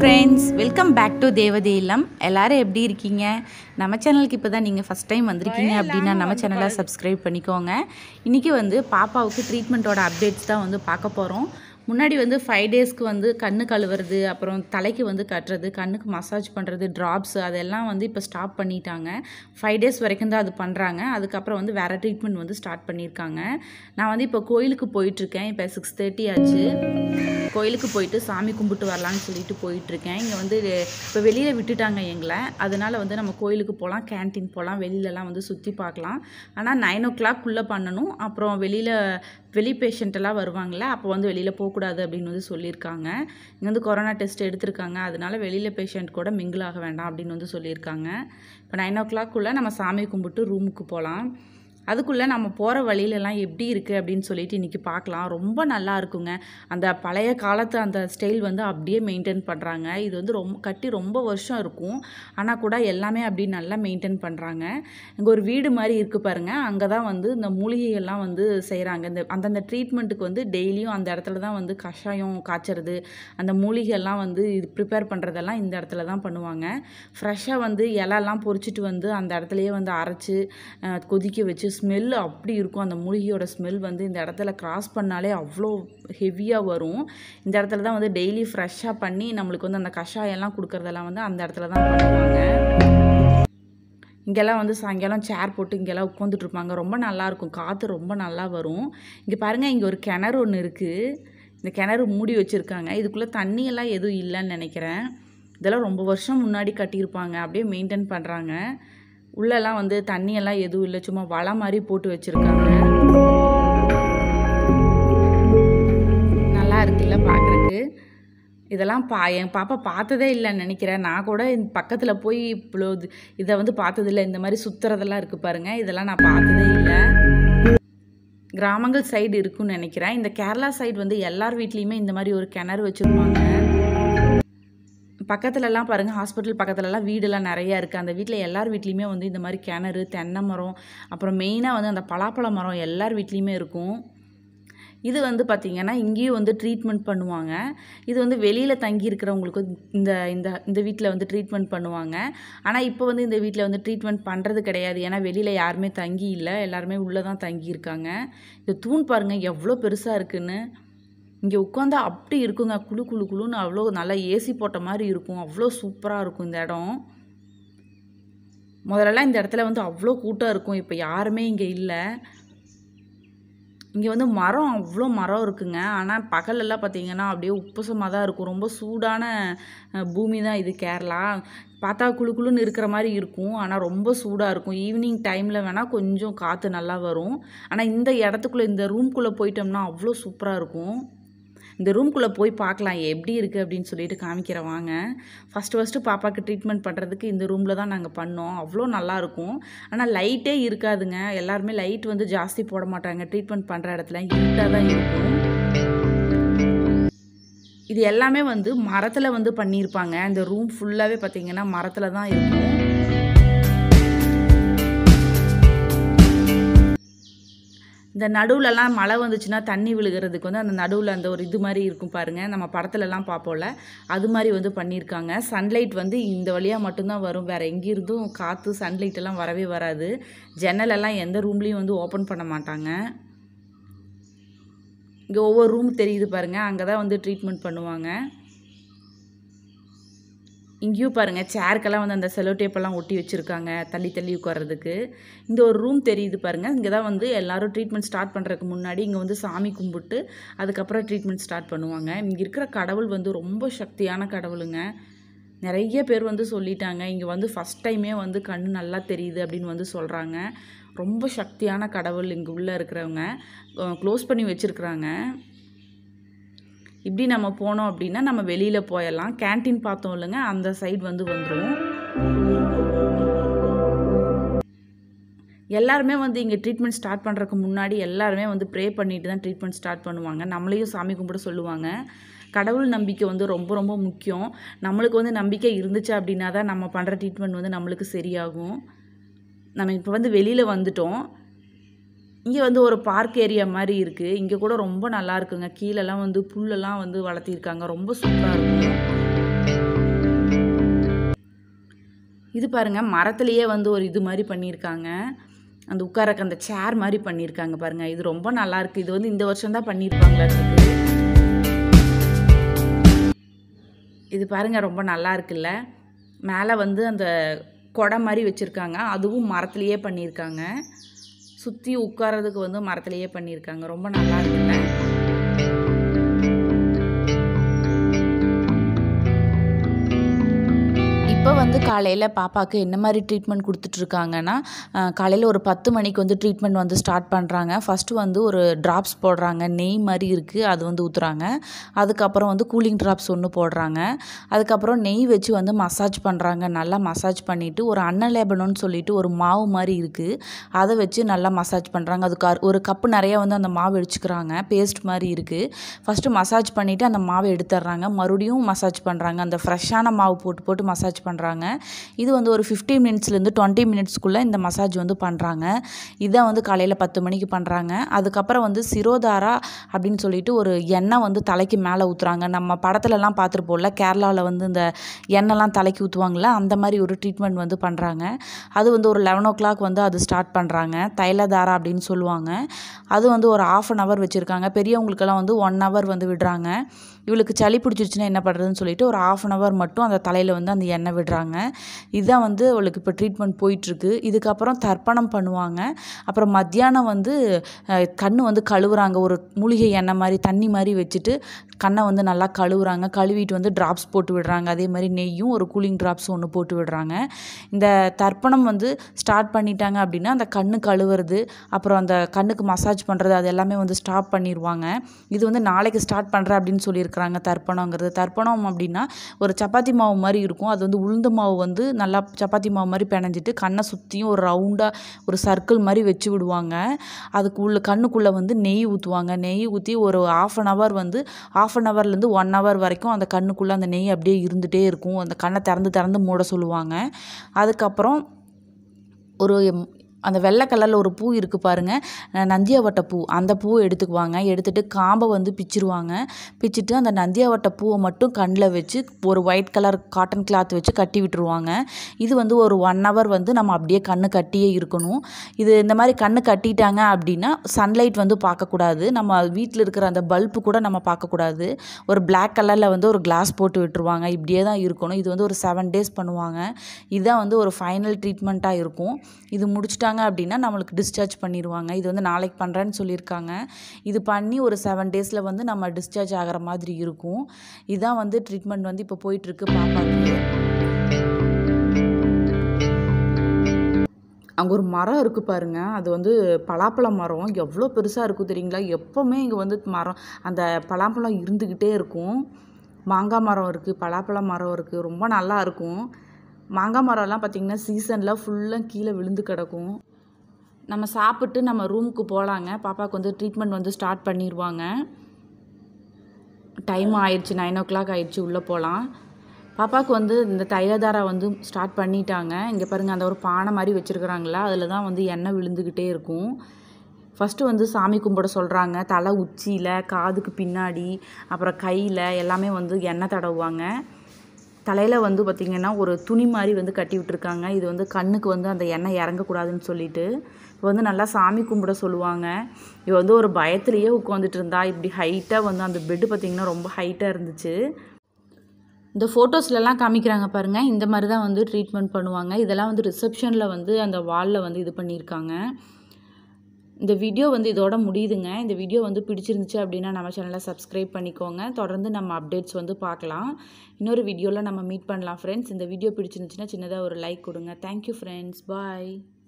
friends welcome back to தேவதே இல்லம் எல்லாரும் எப்படி இருக்கீங்க நம்ம சேனலுக்கு இப்போ தான் நீங்கள் ஃபஸ்ட் டைம் வந்திருக்கீங்க அப்படின்னா நம்ம சேனலை சப்ஸ்கிரைப் பண்ணிக்கோங்க இன்றைக்கி வந்து பாப்பாவுக்கு ட்ரீட்மெண்ட்டோட அப்டேட்ஸ் தான் வந்து பார்க்க போகிறோம் முன்னாடி வந்து ஃபைவ் டேஸ்க்கு வந்து கண்ணு கழுவுறது அப்புறம் தலைக்கு வந்து கட்டுறது கண்ணுக்கு மசாஜ் பண்ணுறது ட்ராப்ஸ் அதெல்லாம் வந்து இப்போ ஸ்டாப் பண்ணிட்டாங்க ஃபைவ் டேஸ் வரைக்கும் தான் அது பண்ணுறாங்க அதுக்கப்புறம் வந்து வேறு ட்ரீட்மெண்ட் வந்து ஸ்டார்ட் பண்ணியிருக்காங்க நான் வந்து இப்போ கோயிலுக்கு போயிட்டுருக்கேன் இப்போ சிக்ஸ் தேர்ட்டி ஆச்சு கோயிலுக்கு போயிட்டு சாமி கும்பிட்டு வரலான்னு சொல்லிட்டு போயிட்டுருக்கேன் இங்கே வந்து இப்போ வெளியில் விட்டுட்டாங்க எங்களை அதனால் வந்து நம்ம கோயிலுக்கு போகலாம் கேன்டீன் போகலாம் வெளியிலலாம் வந்து சுற்றி பார்க்கலாம் ஆனால் நைன் ஓ கிளாக்குள்ளே பண்ணணும் அப்புறம் வெளியில் வெளி பேஷண்ட் எல்லாம் வருவாங்கள்ல அப்போ வந்து வெளியில் போகக்கூடாது அப்படின்னு வந்து சொல்லியிருக்காங்க இங்கே வந்து கொரோனா டெஸ்ட் எடுத்திருக்காங்க அதனால வெளியில் பேஷண்ட் கூட மிங்கிள் ஆக வேண்டாம் அப்படின்னு வந்து சொல்லியிருக்காங்க இப்போ நைன் ஓ கிளாக்குள்ளே நம்ம சாமி கும்பிட்டு ரூமுக்கு போகலாம் அதுக்குள்ளே நம்ம போகிற வழியிலலாம் எப்படி இருக்குது அப்படின்னு சொல்லிட்டு இன்றைக்கி பார்க்கலாம் ரொம்ப நல்லா இருக்குங்க அந்த பழைய காலத்து அந்த ஸ்டைல் வந்து அப்படியே மெயின்டைன் பண்ணுறாங்க இது வந்து ரொம்ப கட்டி ரொம்ப வருஷம் இருக்கும் ஆனால் கூட எல்லாமே அப்படி நல்லா மெயின்டைன் பண்ணுறாங்க இங்கே ஒரு வீடு மாதிரி இருக்குது பாருங்கள் அங்கே தான் வந்து இந்த மூலிகைகள்லாம் வந்து செய்கிறாங்க இந்த அந்தந்த ட்ரீட்மெண்ட்டுக்கு வந்து டெய்லியும் அந்த இடத்துல தான் வந்து கஷாயம் காய்ச்சறது அந்த மூலிகைலாம் வந்து இது ப்ரிப்பேர் பண்ணுறதெல்லாம் இந்த இடத்துல தான் பண்ணுவாங்க ஃப்ரெஷ்ஷாக வந்து இலெல்லாம் பொறிச்சிட்டு வந்து அந்த இடத்துலையே வந்து அரைச்சி அஹ், கொதிக்க வச்சு ஸ்மெல் அப்படி இருக்கும் அந்த மூலிகையோட ஸ்மெல் வந்து இந்த இடத்துல கிராஸ் பண்ணாலே அவ்வளோ ஹெவியாக வரும் இந்த இடத்துல தான் வந்து டெய்லி ஃப்ரெஷ்ஷாக பண்ணி நம்மளுக்கு வந்து அந்த கஷாயம்லாம் கொடுக்குறதெல்லாம் வந்து அந்த இடத்துல தான் பண்ணுவாங்க இங்கெல்லாம் வந்து சாயங்காலம் சேர் போட்டு இங்கெல்லாம் உட்காந்துட்டு இருப்பாங்க ரொம்ப நல்லா இருக்கும் காற்று ரொம்ப நல்லா வரும் இங்கே பாருங்கள் இங்கே ஒரு கிணறு ஒன்று இருக்குது இந்த கிணறு மூடி வச்சுருக்காங்க இதுக்குள்ளே தண்ணியெல்லாம் எதுவும் இல்லைன்னு நினைக்கிறேன் இதெல்லாம் ரொம்ப வருஷம் முன்னாடி கட்டியிருப்பாங்க அப்படியே மெயின்டைன் பண்ணுறாங்க உள்ளெல்லாம் வந்து தண்ணியெல்லாம் எதுவும் இல்லை சும்மா வலை மாதிரி போட்டு வச்சுருக்காங்க நல்லா இருக்குல்ல பார்க்குறக்கு இதெல்லாம் பா என் பாப்பா பார்த்ததே இல்லைன்னு நினைக்கிறேன் நான் கூட இந்த பக்கத்தில் போய் இவ்வளோ இது- இதை வந்து பார்த்ததில்ல இந்த மாதிரி சுற்றுறதெல்லாம் இருக்குது பாருங்கள் இதெல்லாம் நான் பார்த்ததே இல்லை கிராமங்கள் சைடு இருக்குன்னு நினைக்கிறேன் இந்த கேரளா சைடு வந்து எல்லார் வீட்லேயுமே இந்த மாதிரி ஒரு கிணறு வச்சுருப்பாங்க பக்கத்துலலாம் பாருங்கள் ஹாஸ்பிட்டல் பக்கத்துலலாம் வீடெல்லாம் நிறையா இருக்குது அந்த வீட்டில் எல்லார் வீட்லேயுமே வந்து இந்த மாதிரி கிணறு தென்னை மரம் அப்புறம் மெயினாக வந்து அந்த பலாப்பழ மரம் எல்லார் வீட்லேயுமே இருக்கும் இது வந்து பார்த்திங்கன்னா இங்கேயும் வந்து ட்ரீட்மெண்ட் பண்ணுவாங்க இது வந்து வெளியில் தங்கி இருக்கிறவங்களுக்கு இந்த இந்த இந்த வீட்டில் வந்து ட்ரீட்மெண்ட் பண்ணுவாங்க ஆனால் இப்போ வந்து இந்த வீட்டில் வந்து ட்ரீட்மெண்ட் பண்ணுறது கிடையாது ஏன்னா வெளியில் யாருமே தங்கி இல்லை எல்லாருமே உள்ளே தான் தங்கி இருக்காங்க இந்த தூண் பாருங்கள் எவ்வளோ பெருசாக இருக்குன்னு இங்கே உட்காந்தா அப்படி இருக்குங்க குளு குளு குளுன்னு அவ்வளோ நல்லா ஏசி போட்ட மாதிரி இருக்கும் அவ்வளோ சூப்பராக இருக்கும் இந்த இடம் முதல்லலாம் இந்த இடத்துல வந்து அவ்வளோ கூட்டம் இருக்கும் இப்போ யாருமே இங்கே இல்லை இங்கே வந்து மரம் அவ்வளோ மரம் இருக்குங்க ஆனால் பகலெல்லாம் பார்த்தீங்கன்னா அப்படியே உப்புசமாக தான் இருக்கும் ரொம்ப சூடான அஹ், பூமி தான் இது கேரளா பார்த்தா குளு குளுன்னு இருக்கிற மாதிரி இருக்கும் ஆனால் ரொம்ப சூடாக இருக்கும் ஈவினிங் டைமில் வேணால் கொஞ்சம் காற்று நல்லா வரும் ஆனால் இந்த இடத்துக்குள்ளே இந்த ரூம்குள்ளே போயிட்டோம்னா அவ்வளோ சூப்பராக இருக்கும் இந்த ரூம்குள்ளே போய் பார்க்கலாம் எப்படி இருக்குது அப்படின்னு சொல்லிட்டு காமிக்கிறேன் வாங்க ஃபஸ்ட்டு ஃபஸ்ட்டு பாப்பாவுக்கு ட்ரீட்மெண்ட் பண்ணுறதுக்கு இந்த ரூமில் தான் நாங்கள் பண்ணோம் அவ்வளோ நல்லாயிருக்கும் ஆனால் லைட்டே இருக்காதுங்க எல்லாருமே லைட் வந்து ஜாஸ்தி போட மாட்டாங்க ட்ரீட்மெண்ட் பண்ணுற இடத்துல இருட்டாக தான் இருக்கும் இது எல்லாமே வந்து மரத்தில் வந்து பண்ணியிருப்பாங்க இந்த ரூம் ஃபுல்லாகவே பார்த்தீங்கன்னா மரத்தில் தான் இருக்கும் இந்த நடுவுலலாம் மழை வந்துச்சுன்னா தண்ணி விழுகிறதுக்கு வந்து அந்த நடுவில் அந்த ஒரு இது மாதிரி இருக்கும் பாருங்கள் நம்ம படத்துலலாம் பார்ப்போம்ல அது மாதிரி வந்து பண்ணியிருக்காங்க சன்லைட் வந்து இந்த வழியாக மட்டும்தான் வரும் வேறு எங்கேருந்தும் காற்று சன்லைட் எல்லாம் வரவே வராது ஜன்னலெல்லாம் எந்த ரூம்லேயும் வந்து ஓப்பன் பண்ண மாட்டாங்க இங்கே ஒவ்வொரு ரூம் தெரியுது பாருங்கள் அங்கே தான் வந்து ட்ரீட்மெண்ட் பண்ணுவாங்க இங்கேயும் பாருங்கள் சேருக்கெல்லாம் வந்து அந்த செலோ டேப்பெல்லாம் ஒட்டி வச்சுருக்காங்க தள்ளி தள்ளி உட்கார்றதுக்கு இந்த ஒரு ரூம் தெரியுது பாருங்கள் இங்கே தான் வந்து எல்லாரும் ட்ரீட்மெண்ட் ஸ்டார்ட் பண்ணுறதுக்கு முன்னாடி இங்கே வந்து சாமி கும்பிட்டு அதுக்கப்புறம் ட்ரீட்மெண்ட் ஸ்டார்ட் பண்ணுவாங்க இங்கே இருக்கிற கடவுள் வந்து ரொம்ப சக்தியான கடவுளுங்க நிறைய பேர் வந்து சொல்லிட்டாங்க இங்கே வந்து ஃபஸ்ட் டைமே வந்து கண் நல்லா தெரியுது அப்படின்னு வந்து சொல்கிறாங்க ரொம்ப சக்தியான கடவுள் இங்கே உள்ளே இருக்கிறவங்க க்ளோஸ் பண்ணி வச்சுருக்குறாங்க இப்படி நம்ம போனோம் அப்படின்னா நம்ம வெளியில் போயிடலாம் கேண்டீன் பார்த்தோம் இல்லைங்க அந்த சைடு வந்து வந்துடும் எல்லாருமே வந்து இங்கே ட்ரீட்மெண்ட் ஸ்டார்ட் பண்ணுறதுக்கு முன்னாடி எல்லாருமே வந்து ப்ரே பண்ணிட்டு தான் ட்ரீட்மெண்ட் ஸ்டார்ட் பண்ணுவாங்க நம்மளையும் சாமி கும்பிட சொல்லுவாங்க கடவுள் நம்பிக்கை வந்து ரொம்ப ரொம்ப முக்கியம் நம்மளுக்கு வந்து நம்பிக்கை இருந்துச்சு அப்படின்னா தான் நம்ம பண்ணுற ட்ரீட்மெண்ட் வந்து நம்மளுக்கு சரியாகும் நம்ம இப்போ வந்து வெளியில் வந்துட்டோம் இங்கே வந்து ஒரு பார்க் ஏரியா மாதிரி இருக்குது இங்கே கூட ரொம்ப நல்லா இருக்குங்க கீழெல்லாம் வந்து புல்லெல்லாம் வந்து வளர்த்திருக்காங்க ரொம்ப சூப்பராக இருக்கும் இது பாருங்கள் மரத்துலேயே வந்து ஒரு இது மாதிரி பண்ணியிருக்காங்க அந்த உட்காரக்கு அந்த சேர் மாதிரி பண்ணியிருக்காங்க பாருங்கள் இது ரொம்ப நல்லா இருக்கு இது வந்து இந்த வருஷம் தான் பண்ணியிருப்பாங்களா இது பாருங்கள் ரொம்ப நல்லா இருக்குல்ல மேலே வந்து அந்த கொடை மாதிரி வச்சுருக்காங்க அதுவும் மரத்துலேயே பண்ணியிருக்காங்க சுற்றி உட்காரதுக்கு வந்து மரத்துலேயே பண்ணியிருக்காங்க ரொம்ப நல்லா இருக்குல்ல இப்போ வந்து காலையில் பாப்பாவுக்கு என்ன மாதிரி ட்ரீட்மெண்ட் கொடுத்துட்ருக்காங்கன்னா காலையில் ஒரு பத்து மணிக்கு வந்து ட்ரீட்மெண்ட் வந்து ஸ்டார்ட் பண்ணுறாங்க ஃபஸ்ட்டு வந்து ஒரு ட்ராப்ஸ் போடுறாங்க நெய் மாதிரி இருக்குது அது வந்து ஊற்றுறாங்க அதுக்கப்புறம் வந்து கூலிங் ட்ராப்ஸ் ஒன்று போடுறாங்க அதுக்கப்புறம் நெய் வச்சு வந்து மசாஜ் பண்ணுறாங்க நல்லா மசாஜ் பண்ணிவிட்டு ஒரு அன்னலேபனோன்னு சொல்லிட்டு ஒரு மாவு மாதிரி இருக்குது அதை வச்சு நல்லா மசாஜ் பண்ணுறாங்க அதுக்கு ஒரு கப்பு நிறையா வந்து அந்த மாவு அடிச்சுக்கிறாங்க பேஸ்ட் மாதிரி இருக்குது ஃபஸ்ட்டு மசாஜ் பண்ணிவிட்டு அந்த மாவை எடுத்துடுறாங்க மறுபடியும் மசாஜ் பண்ணுறாங்க அந்த ஃப்ரெஷ்ஷான மாவு போட்டு போட்டு மசாஜ் பண்ணுறாங்க இது வந்து ஒரு ஃபிஃப்டீன் மினிட்ஸ்லேருந்து டுவெண்ட்டி மினிட்ஸ்க்குள்ளே இந்த மசாஜ் வந்து பண்ணுறாங்க இதை வந்து காலையில் பத்து மணிக்கு பண்ணுறாங்க அதுக்கப்புறம் வந்து சிரோதாரா அப்படின்னு சொல்லிட்டு ஒரு எண்ணெய் வந்து தலைக்கு மேலே ஊற்றுறாங்க நம்ம படத்துலலாம் பார்த்துருப்போம்ல கேரளாவில் வந்து இந்த எண்ணெய்லாம் தலைக்கு ஊற்றுவாங்கள்ல அந்த மாதிரி ஒரு ட்ரீட்மெண்ட் வந்து பண்ணுறாங்க அது வந்து ஒரு லெவன் ஓ கிளாக் வந்து அது ஸ்டார்ட் பண்ணுறாங்க தைலதாரா அப்படின்னு சொல்லுவாங்க அது வந்து ஒரு ஆஃப் அன் ஹவர் வச்சுருக்காங்க பெரியவங்களுக்கெல்லாம் வந்து ஒன் ஹவர் வந்து விடுறாங்க இவளுக்கு சளி பிடிச்சிருச்சுன்னா என்ன பண்ணுறதுன்னு சொல்லிட்டு ஒரு ஆஃப் அன் ஹவர் மட்டும் அந்த தலையில் வந்து அந்த எண்ணெய் விடுறாங்க இதுதான் வந்து அவளுக்கு இப்போ ட்ரீட்மெண்ட் போயிட்டுருக்கு இதுக்கப்புறம் தர்ப்பணம் பண்ணுவாங்க அப்புறம் மத்தியானம் வந்து கண் வந்து கழுவுறாங்க ஒரு மூலிகை எண்ணெய் மாதிரி தண்ணி மாதிரி வச்சுட்டு கண்ணை வந்து நல்லா கழுவுறாங்க கழுவிட்டு வந்து ட்ராப்ஸ் போட்டு விடுறாங்க அதே மாதிரி நெய்யும் ஒரு கூலிங் ட்ராப்ஸ் ஒன்று போட்டு விடுறாங்க இந்த தர்ப்பணம் வந்து ஸ்டார்ட் பண்ணிட்டாங்க அப்படின்னா அந்த கண்ணு கழுவுறது அப்புறம் அந்த கண்ணுக்கு மசாஜ் பண்ணுறது அது எல்லாமே வந்து ஸ்டாப் பண்ணிடுவாங்க இது வந்து நாளைக்கு ஸ்டார்ட் பண்ணுறேன் அப்படின்னு சொல்லியிருக்காங்க தர்ப்பணங்கிறது தர்ப்பணம் அப்படின்னா ஒரு சப்பாத்தி மாவு மாதிரி இருக்கும் அது வந்து உளுந்த மாவு வந்து நல்லா சப்பாத்தி மாவு மாதிரி பிணைஞ்சிட்டு கண்ணை சுற்றியும் ஒரு ரவுண்டாக ஒரு சர்க்கிள் மாதிரி வச்சு விடுவாங்க அதுக்கு உள்ள கண்ணுக்குள்ளே வந்து நெய் ஊற்றுவாங்க நெய் ஊற்றி ஒரு ஆஃப் அன் ஹவர் வந்து ஆஃப் அன் ஹவர்லேருந்து ஒன் ஹவர் வரைக்கும் அந்த கண்ணுக்குள்ளே அந்த நெய் அப்படியே இருந்துகிட்டே இருக்கும் அந்த கண்ணை திறந்து திறந்து மூட சொல்லுவாங்க அதுக்கப்புறம் ஒரு அந்த வெள்ளை கலரில் ஒரு பூ இருக்குது பாருங்கள் நந்தியாவட்ட பூ அந்த பூவை எடுத்துக்குவாங்க எடுத்துகிட்டு காம்பை வந்து பிச்சிருவாங்க பிச்சுட்டு அந்த நந்தியாவட்ட பூவை மட்டும் கண்ணில் வச்சு ஒரு ஒயிட் கலர் காட்டன் கிளாத் வச்சு கட்டி விட்டுருவாங்க இது வந்து ஒரு ஒன் ஹவர் வந்து நம்ம அப்படியே கண்ணு கட்டியே இருக்கணும் இது இந்த மாதிரி கண்ணு கட்டிட்டாங்க அப்படின்னா சன்லைட் வந்து பார்க்கக்கூடாது நம்ம வீட்டில் இருக்கிற அந்த பல்பு கூட நம்ம பார்க்கக்கூடாது ஒரு பிளாக் கலரில் வந்து ஒரு கிளாஸ் போட்டு விட்டுருவாங்க இப்படியே தான் இருக்கணும் இது வந்து ஒரு செவன் டேஸ் பண்ணுவாங்க இதுதான் வந்து ஒரு ஃபைனல் ட்ரீட்மெண்ட்டாக இருக்கும் இது முடிச்சிட்டாங்க பண்ணிட்டாங்க அப்படின்னா நம்மளுக்கு டிஸ்சார்ஜ் பண்ணிடுவாங்க இது வந்து நாளைக்கு பண்ணுறேன்னு சொல்லியிருக்காங்க இது பண்ணி ஒரு செவன் டேஸில் வந்து நம்ம டிஸ்சார்ஜ் ஆகிற மாதிரி இருக்கும் இதுதான் வந்து ட்ரீட்மெண்ட் வந்து இப்போ போயிட்டுருக்கு பாப்பாக்கு அங்கே ஒரு மரம் இருக்குது பாருங்க அது வந்து பலாப்பழ மரம் எவ்வளோ பெருசாக இருக்கும் தெரியுங்களா எப்போவுமே இங்கே வந்து மரம் அந்த பலாப்பழம் இருந்துக்கிட்டே இருக்கும் மாங்காய் மரம் இருக்குது பலாப்பழ மரம் இருக்குது ரொம்ப நல்லா இருக்கும் மாங்காய் மரம்லாம் பார்த்திங்கன்னா சீசனில் ஃபுல்லாக கீழே விழுந்து கிடக்கும் நம்ம சாப்பிட்டு நம்ம ரூமுக்கு போகலாங்க பாப்பாவுக்கு வந்து ட்ரீட்மெண்ட் வந்து ஸ்டார்ட் பண்ணிடுவாங்க டைம் ஆயிடுச்சு நைன் ஓ கிளாக் ஆயிடுச்சு உள்ளே போகலாம் பாப்பாவுக்கு வந்து இந்த தைலதாரா வந்து ஸ்டார்ட் பண்ணிட்டாங்க இங்கே பாருங்கள் அந்த ஒரு பானை மாதிரி வச்சுருக்குறாங்களா அதில் தான் வந்து எண்ணெய் விழுந்துக்கிட்டே இருக்கும் ஃபஸ்ட்டு வந்து சாமி கும்பிட சொல்கிறாங்க தலை உச்சியில் காதுக்கு பின்னாடி அப்புறம் கையில் எல்லாமே வந்து எண்ணெய் தடவுவாங்க தலையில் வந்து பார்த்திங்கன்னா ஒரு துணி மாதிரி வந்து கட்டி விட்டுருக்காங்க இது வந்து கண்ணுக்கு வந்து அந்த எண்ணெய் இறங்கக்கூடாதுன்னு சொல்லிட்டு இப்போ வந்து நல்லா சாமி கும்பிட சொல்லுவாங்க இவ வந்து ஒரு பயத்துலேயே உட்காந்துட்டு இருந்தா இப்படி ஹைட்டாக வந்து அந்த பெட்டு பார்த்திங்கன்னா ரொம்ப ஹைட்டாக இருந்துச்சு இந்த ஃபோட்டோஸ்லலாம் காமிக்கிறாங்க பாருங்கள் இந்த மாதிரி தான் வந்து ட்ரீட்மெண்ட் பண்ணுவாங்க இதெல்லாம் வந்து ரிசப்ஷனில் வந்து அந்த வாலில் வந்து இது பண்ணியிருக்காங்க இந்த வீடியோ வந்து இதோட முடியுதுங்க இந்த வீடியோ வந்து பிடிச்சிருந்துச்சு அப்படின்னா நம்ம சேனலை சப்ஸ்கிரைப் பண்ணிக்கோங்க தொடர்ந்து நம்ம அப்டேட்ஸ் வந்து பார்க்கலாம் இன்னொரு வீடியோவில் நம்ம மீட் பண்ணலாம் ஃப்ரெண்ட்ஸ் இந்த வீடியோ பிடிச்சிருந்துச்சுன்னா சின்னதாக ஒரு லைக் கொடுங்க தேங்க்யூ ஃப்ரெண்ட்ஸ் பாய்